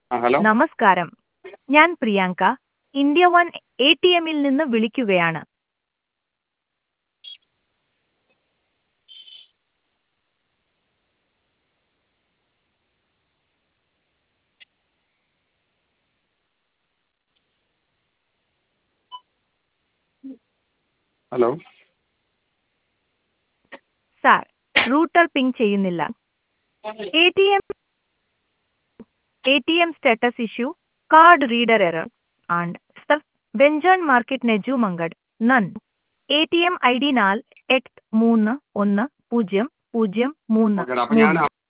ആ ഹലോ നമസ്കാരം ഞാൻ Priyanka India one A T എമ്മിൽ നിന്ന് വിളിക്കുകയാണ് ഹലോ സാർ റൂട്ടർ പിങ് ചെയ്യുന്നില്ല A T M A T M status issue card reader error and stuff വെഞ്ചേൺ മാർക്കറ്റ് നെജുമങ്കഡ് നൻ A T M I D നാൽ എട്ട് മൂന്ന് ഒന്ന് പൂജ്യം പൂജ്യം മൂന്ന് ഓക്കെ അപ്പോൾ ഞാൻ മൂന്ന്